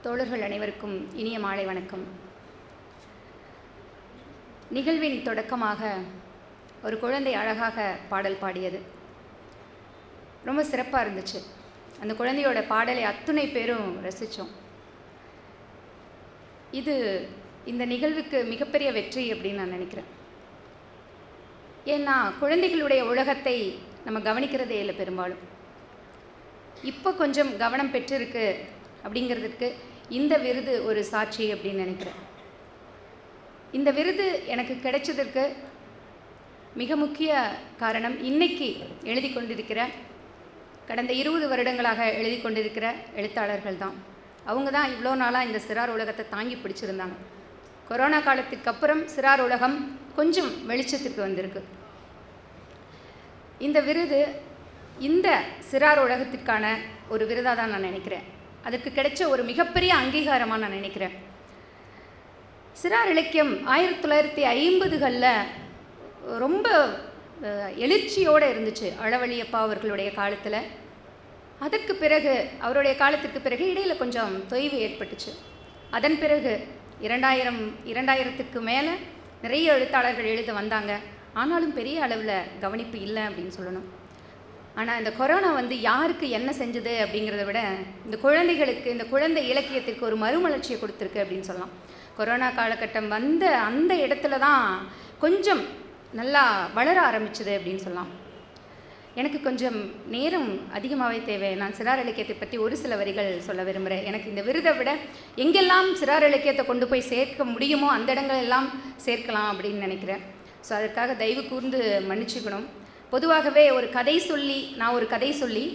தோழர்கள் அனைவருக்கும் இனிய மாலை வணக்கம் நிகழ்வின் தொடக்கமாக ஒரு குழந்தை அழகாக பாடல் பாடியது ரொம்ப சிறப்பாக இருந்துச்சு அந்த குழந்தையோட பாடலை அத்துணை பேரும் ரசித்தோம் இது இந்த நிகழ்வுக்கு மிகப்பெரிய வெற்றி அப்படின்னு நான் நினைக்கிறேன் ஏன்னா குழந்தைகளுடைய உலகத்தை நம்ம கவனிக்கிறதே இல்லை பெரும்பாலும் இப்போ கொஞ்சம் கவனம் பெற்றிருக்கு அப்படிங்கிறதுக்கு இந்த விருது ஒரு சாட்சி அப்படின்னு நினைக்கிறேன் இந்த விருது எனக்கு கிடைச்சதற்கு மிக முக்கிய காரணம் இன்னைக்கு எழுதி கொண்டிருக்கிற கடந்த இருபது வருடங்களாக எழுதி கொண்டிருக்கிற எழுத்தாளர்கள் தான் அவங்க தான் இவ்வளோ நாளாக இந்த சிறார் உலகத்தை தாங்கி பிடிச்சிருந்தாங்க கொரோனா காலத்துக்கு அப்புறம் சிறார் உலகம் கொஞ்சம் வெளிச்சத்திற்கு வந்திருக்கு இந்த விருது இந்த சிறார் உலகத்திற்கான ஒரு விருதாக தான் நான் நினைக்கிறேன் அதற்கு கிடைச்ச ஒரு மிகப்பெரிய அங்கீகாரமாக நான் நினைக்கிறேன் சிறார் இலக்கியம் ஆயிரத்தி தொள்ளாயிரத்தி ஐம்பதுகளில் ரொம்ப எழுச்சியோடு இருந்துச்சு அளவழியப்பா அவர்களுடைய காலத்தில் அதற்கு பிறகு அவருடைய காலத்திற்கு பிறகு இடையில் கொஞ்சம் தொய்வு ஏற்பட்டுச்சு அதன் பிறகு இரண்டாயிரம் இரண்டாயிரத்துக்கு மேலே நிறைய எழுத்தாளர்கள் எழுத வந்தாங்க ஆனாலும் பெரிய அளவில் கவனிப்பு இல்லை அப்படின்னு சொல்லணும் ஆனால் இந்த கொரோனா வந்து யாருக்கு என்ன செஞ்சது அப்படிங்கிறத விட இந்த குழந்தைகளுக்கு இந்த குழந்தை இலக்கியத்திற்கு ஒரு மறுமலர்ச்சியை கொடுத்துருக்கு அப்படின்னு சொல்லலாம் கொரோனா காலகட்டம் வந்த அந்த இடத்துல தான் கொஞ்சம் நல்லா வளர ஆரம்பிச்சது அப்படின்னு சொல்லலாம் எனக்கு கொஞ்சம் நேரம் அதிகமாகவே தேவை நான் சிறார் இலக்கியத்தை பற்றி ஒரு சில வரிகள் சொல்ல விரும்புகிறேன் எனக்கு இந்த விருதை விட எங்கெல்லாம் சிறார் இலக்கியத்தை கொண்டு போய் சேர்க்க முடியுமோ அந்த இடங்கள் எல்லாம் சேர்க்கலாம் அப்படின்னு நினைக்கிறேன் ஸோ அதற்காக தயவு கூர்ந்து மன்னிச்சுக்கணும் பொதுவாகவே ஒரு கதை சொல்லி நான் ஒரு கதை சொல்லி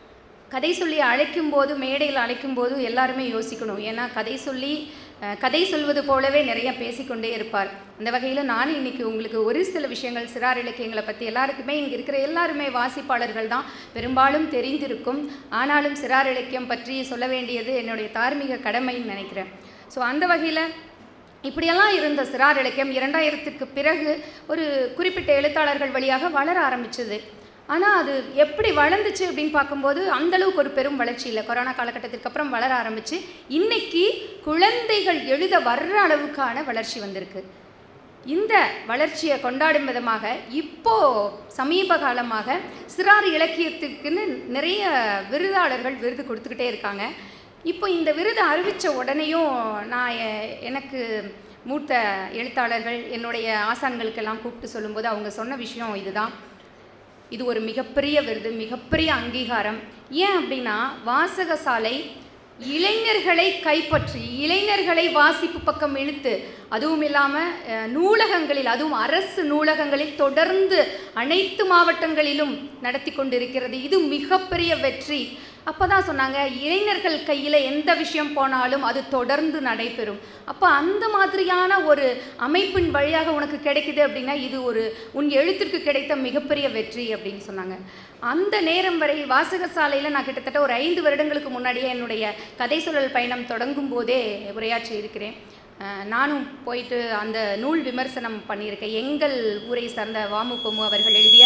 கதை சொல்லி அழைக்கும் போது மேடையில் அழைக்கும் போது எல்லாருமே யோசிக்கணும் ஏன்னா கதை சொல்லி கதை சொல்வது போலவே நிறைய பேசிக்கொண்டே இருப்பார் அந்த வகையில் நானும் இன்றைக்கி உங்களுக்கு ஒரு சில விஷயங்கள் சிறார் இலக்கியங்களை பற்றி எல்லாருக்குமே இங்கே இருக்கிற எல்லாருமே வாசிப்பாளர்கள் தான் பெரும்பாலும் தெரிந்திருக்கும் ஆனாலும் சிறார் இலக்கியம் பற்றி சொல்ல வேண்டியது என்னுடைய தார்மீக கடமைன்னு நினைக்கிறேன் ஸோ அந்த வகையில் இப்படியெல்லாம் இருந்த சிறார் இலக்கியம் இரண்டாயிரத்துக்கு பிறகு ஒரு குறிப்பிட்ட எழுத்தாளர்கள் வழியாக வளர ஆரம்பிச்சது ஆனால் அது எப்படி வளர்ந்துச்சு அப்படின்னு பார்க்கும்போது அந்தளவுக்கு ஒரு பெரும் வளர்ச்சி இல்லை கொரோனா காலகட்டத்திற்கு அப்புறம் வளர ஆரம்பிச்சு இன்னைக்கு குழந்தைகள் எழுத வர்ற அளவுக்கான வளர்ச்சி வந்திருக்கு இந்த வளர்ச்சியை கொண்டாடும் விதமாக இப்போ சமீப காலமாக சிறார் இலக்கியத்திற்குன்னு நிறைய விருதாளர்கள் விருது கொடுத்துக்கிட்டே இருக்காங்க இப்போ இந்த விருது அறிவித்த உடனேயும் நான் எனக்கு மூத்த எழுத்தாளர்கள் என்னுடைய ஆசான்களுக்கெல்லாம் கூப்பிட்டு சொல்லும்போது அவங்க சொன்ன விஷயம் இதுதான் இது ஒரு மிகப்பெரிய விருது மிகப்பெரிய அங்கீகாரம் ஏன் அப்படின்னா வாசகசாலை இளைஞர்களை கைப்பற்றி இளைஞர்களை வாசிப்பு பக்கம் இழுத்து அதுவும் இல்லாமல் நூலகங்களில் அதுவும் அரசு நூலகங்களில் தொடர்ந்து அனைத்து மாவட்டங்களிலும் நடத்தி கொண்டிருக்கிறது இது மிகப்பெரிய வெற்றி அப்போ தான் சொன்னாங்க இளைஞர்கள் கையில் எந்த விஷயம் போனாலும் அது தொடர்ந்து நடைபெறும் அப்போ அந்த மாதிரியான ஒரு அமைப்பின் வழியாக உனக்கு கிடைக்குது அப்படின்னா இது ஒரு உன் எழுத்திற்கு கிடைத்த மிகப்பெரிய வெற்றி அப்படின்னு சொன்னாங்க அந்த நேரம் வரை வாசகசாலையில் நான் கிட்டத்தட்ட ஒரு ஐந்து வருடங்களுக்கு முன்னாடியே என்னுடைய கதை சொல்லல் பயணம் தொடங்கும் போதே உரையாற்றி இருக்கிறேன் நானும் போயிட்டு அந்த நூல் விமர்சனம் பண்ணியிருக்கேன் எங்கள் ஊரை சார்ந்த வாமுகமு அவர்கள் எழுதிய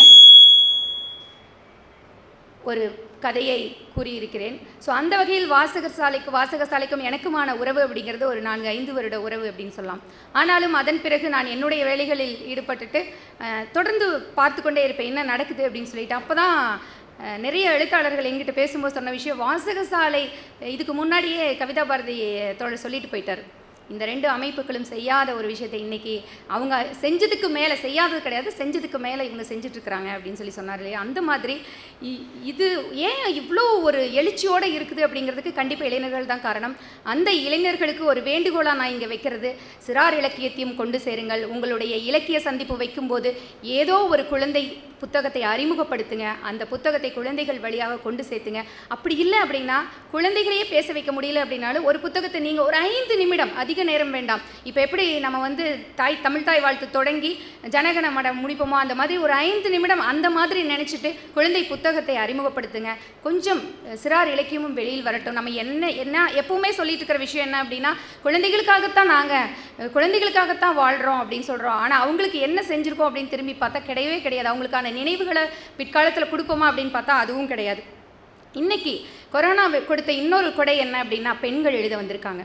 ஒரு கதையை கூறியிருக்கிறேன் ஸோ அந்த வகையில் வாசகர் சாலைக்கு வாசக சாலைக்கும் எனக்குமான உறவு அப்படிங்கிறது ஒரு நான்கு ஐந்து வருட உறவு அப்படின்னு சொல்லலாம் ஆனாலும் அதன் பிறகு நான் என்னுடைய வேலைகளில் ஈடுபட்டுட்டு தொடர்ந்து பார்த்து கொண்டே இருப்பேன் என்ன நடக்குது அப்படின்னு சொல்லிட்டு அப்போ தான் நிறைய எழுத்தாளர்கள் எங்கிட்ட பேசும்போது சொன்ன விஷயம் வாசகசாலை இதுக்கு முன்னாடியே கவிதா பாரதி தோழர் சொல்லிட்டு போயிட்டார் இந்த ரெண்டு அமைப்புகளும் செய்யாத ஒரு விஷயத்தை இன்றைக்கி அவங்க செஞ்சதுக்கு மேலே செய்யாதது கிடையாது செஞ்சதுக்கு மேலே இவங்க செஞ்சிட்ருக்குறாங்க அப்படின்னு சொல்லி சொன்னார் இல்லையா அந்த மாதிரி இது ஏன் இவ்வளோ ஒரு எழுச்சியோடு இருக்குது அப்படிங்கிறதுக்கு கண்டிப்பாக இளைஞர்கள் தான் காரணம் அந்த இளைஞர்களுக்கு ஒரு வேண்டுகோளாக நான் இங்கே வைக்கிறது சிறார் இலக்கியத்தையும் கொண்டு சேருங்கள் உங்களுடைய இலக்கிய சந்திப்பு வைக்கும்போது ஏதோ ஒரு குழந்தை புத்தகத்தை அறிமுகப்படுத்துங்க அந்த புத்தகத்தை குழந்தைகள் வழியாக கொண்டு சேர்த்துங்க அப்படி இல்லை அப்படின்னா குழந்தைகளையே பேச வைக்க முடியல அப்படின்னாலும் ஒரு புத்தகத்தை நீங்கள் ஒரு ஐந்து நிமிடம் அதிக நேரம் வேண்டாம் இப்போ எப்படி நம்ம வந்து தாய் தமிழ் தாய் வாழ்த்து தொடங்கி ஜனகன மடம் முடிப்போமோ அந்த மாதிரி ஒரு ஐந்து நிமிடம் அந்த மாதிரி நினச்சிட்டு குழந்தை புத்தகத்தை அறிமுகப்படுத்துங்க கொஞ்சம் சிறார் இலக்கியமும் வெளியில் வரட்டும் நம்ம என்ன என்ன எப்பவுமே சொல்லிட்டு இருக்கிற விஷயம் என்ன அப்படின்னா குழந்தைகளுக்காகத்தான் நாங்கள் குழந்தைகளுக்காகத்தான் வாழ்கிறோம் அப்படின்னு சொல்கிறோம் ஆனால் அவங்களுக்கு என்ன செஞ்சுருக்கோம் அப்படின்னு திரும்பி பார்த்தா கிடையவே கிடையாது அவங்களுக்கான நினைவுகளை பிற்காலத்தில் கொடுப்போமா அப்படின்னு பார்த்தா அதுவும் கிடையாது இன்னைக்கு கொரோனா கொடுத்த இன்னொரு கொடை என்ன அப்படின்னா பெண்கள் எழுத வந்திருக்காங்க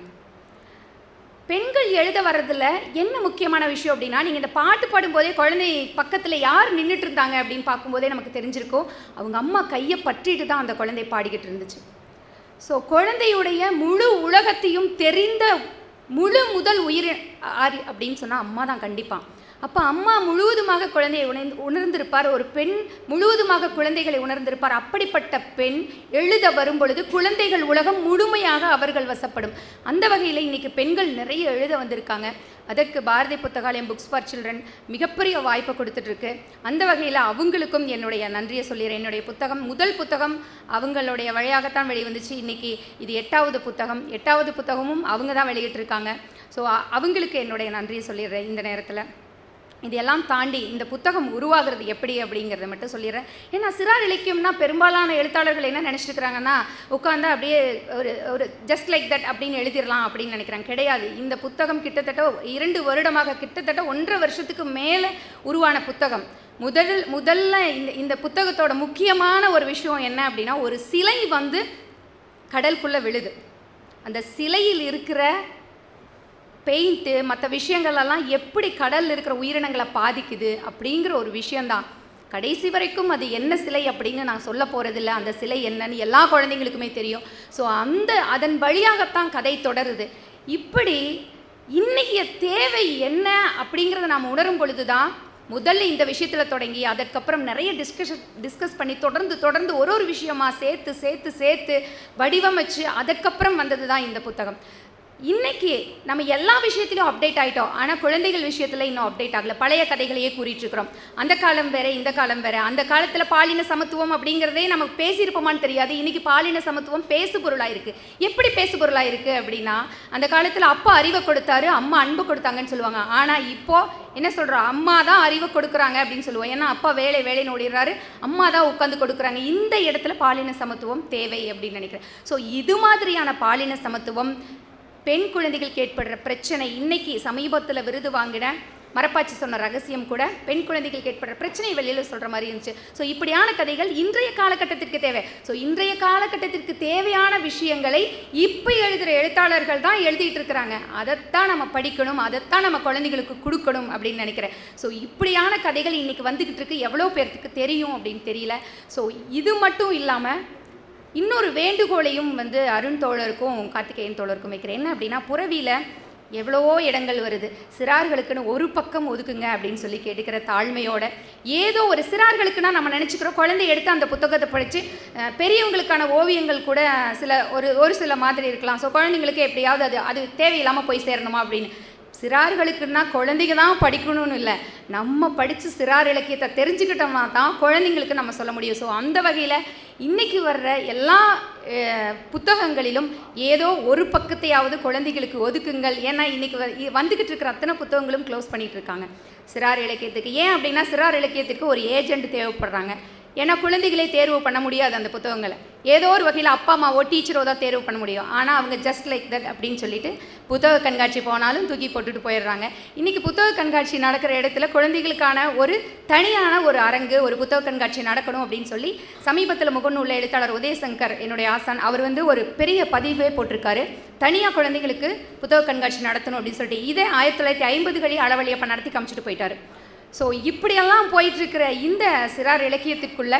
பெண்கள் எழுத வர்றதுல என்ன முக்கியமான விஷயம் அப்படின்னா நீங்கள் இந்த பாட்டு பாடும்போதே குழந்தை பக்கத்தில் யார் நின்றுட்டு இருந்தாங்க அப்படின்னு பார்க்கும்போதே நமக்கு தெரிஞ்சிருக்கும் அவங்க அம்மா கையை பற்றிட்டு தான் அந்த குழந்தை பாடிக்கிட்டு இருந்துச்சு ஸோ குழந்தையுடைய முழு உலகத்தையும் தெரிந்த முழு முதல் உயிர் ஆரி அப்படின்னு சொன்னால் அம்மா தான் கண்டிப்பாக அப்போ அம்மா முழுவதுமாக குழந்தையை உணர்ந்து உணர்ந்திருப்பார் ஒரு பெண் முழுவதுமாக குழந்தைகளை உணர்ந்திருப்பார் அப்படிப்பட்ட பெண் எழுத வரும் பொழுது குழந்தைகள் உலகம் முழுமையாக அவர்கள் வசப்படும் அந்த வகையில் இன்னைக்கு பெண்கள் நிறைய எழுத வந்திருக்காங்க அதற்கு Bharathi Puthakalayam books for children மிகப்பெரிய வாய்ப்பை கொடுத்துட்ருக்கு அந்த வகையில் அவங்களுக்கும் என்னுடைய நன்றியை சொல்லிடுறேன் என்னுடைய புத்தகம் முதல் புத்தகம் அவங்களுடைய வழியாகத்தான் வெளிவந்துச்சு இன்னைக்கு இது எட்டாவது புத்தகம் எட்டாவது புத்தகமும் அவங்க தான் வெளியிட்டிருக்காங்க ஸோ அவங்களுக்கு என்னுடைய நன்றியை சொல்லிடுறேன் இந்த நேரத்தில் இதெல்லாம் தாண்டி இந்த புத்தகம் உருவாகிறது எப்படி அப்படிங்கிறத மட்டும் சொல்லிடுறேன் ஏன்னா சிறார் இலக்கியம்னா பெரும்பாலான எழுத்தாளர்கள் என்ன நினச்சிருக்கிறாங்கன்னா உட்காந்து அப்படியே ஒரு ஒரு ஜஸ்ட் லைக் தட் அப்படின்னு எழுதிடலாம் அப்படின்னு நினைக்கிறாங்க கிடையாது இந்த புத்தகம் கிட்டத்தட்ட இரண்டு வருடமாக கிட்டத்தட்ட ஒன்றரை வருஷத்துக்கு மேலே உருவான புத்தகம் முதல் முதல்ல இந்த இந்த புத்தகத்தோட முக்கியமான ஒரு விஷயம் என்ன அப்படின்னா ஒரு சிலை வந்து கடலுக்குள்ளே விழுது அந்த சிலையில் இருக்கிற பெயிண்ட்டு மற்ற விஷயங்களெல்லாம் எப்படி கடலில் இருக்கிற உயிரினங்களை பாதிக்குது அப்படிங்கிற ஒரு விஷயந்தான் கடைசி வரைக்கும் அது என்ன சிலை அப்படின்னு நான் சொல்ல போகிறதில்ல அந்த சிலை என்னன்னு எல்லா குழந்தைங்களுக்குமே தெரியும் ஸோ அந்த அதன் வழியாகத்தான் கதை தொடருது இப்படி இன்னைய தேவை என்ன அப்படிங்கிறத நாம் உணரும் பொழுது தான் முதல்ல இந்த விஷயத்தில் தொடங்கி அதுக்கப்புறம் நிறைய டிஸ்கஷன் டிஸ்கஸ் பண்ணி தொடர்ந்து தொடர்ந்து ஒரு ஒரு விஷயமா சேர்த்து சேர்த்து சேர்த்து வடிவமைச்சு அதுக்கப்புறம் வந்தது தான் இந்த புத்தகம் இன்னைக்கு நம்ம எல்லா விஷயத்திலும் அப்டேட் ஆகிட்டோம் ஆனால் குழந்தைகள் விஷயத்தில் இன்னும் அப்டேட் ஆகல பழைய கதைகளையே கூறிட்டு இருக்கிறோம் அந்த காலம் வேற இந்த காலம் வேற அந்த காலத்தில் பாலின சமத்துவம் அப்படிங்கிறதே நமக்கு பேசியிருப்போமான்னு தெரியாது இன்னைக்கு பாலின சமத்துவம் பேசு பொருளாக இருக்கு எப்படி பேசு பொருளாக இருக்கு அப்படின்னா அந்த காலத்தில் அப்பா அறிவை கொடுத்தாரு அம்மா அன்பு கொடுத்தாங்கன்னு சொல்லுவாங்க ஆனால் இப்போ என்ன சொல்கிறோம் அம்மா தான் அறிவை கொடுக்குறாங்க அப்படின்னு சொல்லுவோம் ஏன்னா அப்பா வேலை வேலைன்னு ஓடிடுறாரு அம்மா தான் உட்காந்து கொடுக்குறாங்க இந்த இடத்துல பாலின சமத்துவம் தேவை அப்படின்னு நினைக்கிறேன் ஸோ இது மாதிரியான பாலின சமத்துவம் பெண் குழந்தைகளுக்கு ஏற்படுற பிரச்சனை இன்னைக்கு சமீபத்தில் விருது வாங்கின மரப்பாச்சி சொன்ன ரகசியம் கூட பெண் குழந்தைகளுக்கு ஏற்படுற பிரச்சனை வெளியில் சொல்கிற மாதிரி இருந்துச்சு ஸோ இப்படியான கதைகள் இன்றைய காலகட்டத்திற்கு தேவை ஸோ இன்றைய காலகட்டத்திற்கு தேவையான விஷயங்களை இப்போ எழுதுகிற எழுத்தாளர்கள் தான் எழுதிட்டு இருக்கிறாங்க அதைத்தான் நம்ம படிக்கணும் அதைத்தான் நம்ம குழந்தைகளுக்கு கொடுக்கணும் அப்படின்னு நினைக்கிறேன் ஸோ இப்படியான கதைகள் இன்னைக்கு வந்துக்கிட்டு இருக்கு எவ்வளோ பேர்த்துக்கு தெரியும் அப்படின்னு தெரியல ஸோ இது மட்டும் இல்லாமல் இன்னொரு வேண்டுகோளையும் வந்து அருண் தோழருக்கும் கார்த்திகேயன் தோழருக்கும் வைக்கிறேன் என்ன அப்படின்னா புறவியில் எவ்வளவோ இடங்கள் வருது சிறார்களுக்குன்னு ஒரு பக்கம் ஒதுக்குங்க அப்படின்னு சொல்லி கேட்டுக்கிற தாழ்மையோட ஏதோ ஒரு சிறார்களுக்குன்னா நம்ம நினச்சிக்கிறோம் குழந்தை எடுத்து அந்த புத்தகத்தை படித்து அஹ், பெரியவங்களுக்கான ஓவியங்கள் கூட சில ஒரு ஒரு சில மாதிரி இருக்கலாம் ஸோ குழந்தைங்களுக்கு எப்படியாவது அது அது தேவையில்லாமல் போய் சேரணுமா அப்படின்னு சிறார்களுக்குன்னா குழந்தைங்க தான் படிக்கணும்னு இல்லை நம்ம படித்து சிறார் இலக்கியத்தை தெரிஞ்சுக்கிட்டோம்னா தான் குழந்தைங்களுக்கு நம்ம சொல்ல முடியும் ஸோ அந்த வகையில் இன்னைக்கு வர்ற எல்லா அஹ், புத்தகங்களிலும் ஏதோ ஒரு பக்கத்தையாவது குழந்தைகளுக்கு ஒதுக்குங்கள் ஏன்னா இன்னைக்கு வ- இ- வந்துக்கிட்டு இருக்கிற அத்தனை புத்தகங்களும் க்ளோஸ் பண்ணிட்டு இருக்காங்க சிறார் இலக்கியத்துக்கு ஏன் அப்படின்னா சிறார் இலக்கியத்துக்கு ஒரு ஏஜென்ட் தேவைப்படுறாங்க ஏன்னா குழந்தைகளே தேர்வு பண்ண முடியாது அந்த புத்தகங்களை ஏதோ ஒரு வகையில் அப்பா அம்மாவோ டீச்சரோ தான் தேர்வு பண்ண முடியும் ஆனால் அவங்க ஜஸ்ட் லைக் தட் அப்படின்னு சொல்லிட்டு புத்தக கண்காட்சி போனாலும் தூக்கி போட்டுட்டு போயிடுறாங்க இன்றைக்கி புத்தக கண்காட்சி நடக்கிற இடத்துல குழந்தைகளுக்கான ஒரு தனியான ஒரு அரங்கு ஒரு புத்தக கண்காட்சி நடக்கணும் அப்படின்னு சொல்லி சமீபத்தில் முகநூல்ல எழுத்தாளர் உதயசங்கர் என்னுடைய ஆசான் அவர் வந்து ஒரு பெரிய பதிவே போட்டிருக்காரு தனியாக குழந்தைகளுக்கு புத்தக கண்காட்சி நடத்தணும் அப்படின்னு சொல்லிட்டு இதே ஆயிரத்தி தொள்ளாயிரத்தி ஐம்பதுகளில் அளவழியப்ப நடத்தி காமிச்சிட்டு போயிட்டாரு ஸோ இப்படியெல்லாம் போயிட்டுருக்கிற இந்த சிறார் இலக்கியத்திற்குள்ள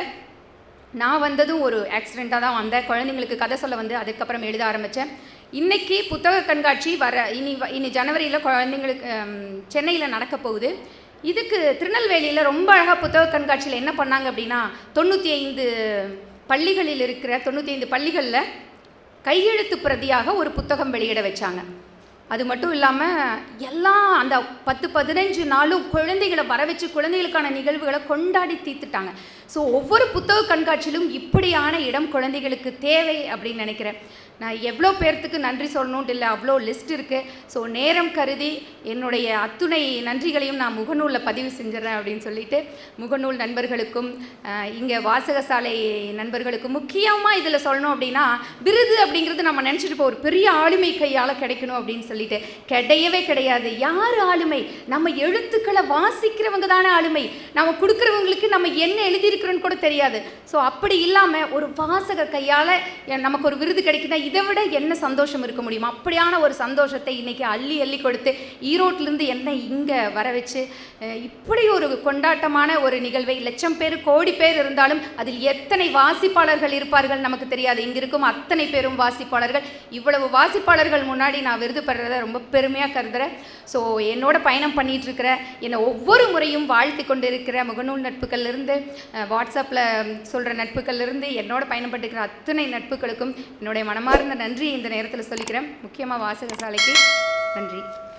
நான் வந்ததும் ஒரு ஆக்சிடெண்ட்டாக தான் வந்தேன் குழந்தைங்களுக்கு கதை சொல்ல வந்து அதுக்கப்புறம் எழுத ஆரம்பித்தேன் இன்னைக்கு புத்தக கண்காட்சி வர இனி வ- இனி ஜனவரியில் குழந்தைங்களுக்கு சென்னையில் நடக்க போகுது இதுக்கு திருநெல்வேலியில் ரொம்ப அழகாக புத்தக கண்காட்சியில் என்ன பண்ணாங்க அப்படின்னா தொண்ணூற்றி ஐந்து பள்ளிகளில் இருக்கிற தொண்ணூற்றி ஐந்து பள்ளிகளில் கையெழுத்து பிரதியாக ஒரு புத்தகம் வெளியிட வச்சாங்க அது மட்டும் இல்லாமல் எல்லாம் அந்த பத்து பதினஞ்சு நாளும் குழந்தைகளை வர வச்சு குழந்தைகளுக்கான நிகழ்வுகளை கொண்டாடி தீர்த்துட்டாங்க ஸோ ஒவ்வொரு புத்தக கண்காட்சியிலும் இப்படியான இடம் குழந்தைகளுக்கு தேவை அப்படின்னு நினைக்கிறேன் நான் எவ்வளோ பேர்த்துக்கு நன்றி சொல்லணுன்ட்டு இல்லை அவ்வளோ லிஸ்ட் இருக்குது ஸோ நேரம் கருதி என்னுடைய அத்துணை நன்றிகளையும் நான் முகநூலில் பதிவு செஞ்சிடறேன் அப்படின்னு சொல்லிட்டு முகநூல் நண்பர்களுக்கும் இங்கே வாசகசாலை நண்பர்களுக்கும் முக்கியமாக இதில் சொல்லணும் அப்படின்னா விருது அப்படிங்கிறது நம்ம நினச்சிட்டு இப்போ ஒரு பெரிய ஆளுமை கையால் கிடைக்கணும் அப்படின்னு சொல்லிட்டு கிடையவே கிடையாது யார் ஆளுமை நம்ம எழுத்துக்களை வாசிக்கிறவங்க தானே ஆளுமை நம்ம கொடுக்குறவங்களுக்கு நம்ம என்ன எழுதியிருக்கிறோன்னு கூட தெரியாது ஸோ அப்படி இல்லாமல் ஒரு வாசகர் கையால் நமக்கு ஒரு விருது கிடைக்குதா இதை விட என்ன சந்தோஷம் இருக்க முடியும் அப்படியான ஒரு சந்தோஷத்தை இன்னைக்கு அள்ளி அள்ளி கொடுத்து ஈரோட்டிலேருந்து என்ன இங்கே வர வச்சு அஹ், இப்படி ஒரு கொண்டாட்டமான ஒரு நிகழ்வை லட்சம் பேர் கோடி பேர் இருந்தாலும் அதில் எத்தனை வாசிப்பாளர்கள் இருப்பார்கள் நமக்கு தெரியாது இங்கே இருக்கும் அத்தனை பேரும் வாசிப்பாளர்கள் இவ்வளவு வாசிப்பாளர்கள் முன்னாடி நான் விருது பெறதை ரொம்ப பெருமையாக கருதுகிறேன் ஸோ என்னோட பயணம் பண்ணிட்டு இருக்கிற என்னை ஒவ்வொரு முறையும் வாழ்த்தி கொண்டு இருக்கிற முகநூல் நட்புகள்லேருந்து வாட்ஸ்அப்பில் சொல்கிற நட்புகள்லேருந்து என்னோட பயணப்பட்டு இருக்கிற அத்தனை நட்புகளுக்கும் என்னுடைய மனமார்ந்த நன்றியை இந்த நேரத்தில் சொல்லிக்கிறேன் முக்கியமாக வாசகசாலைக்கு நன்றி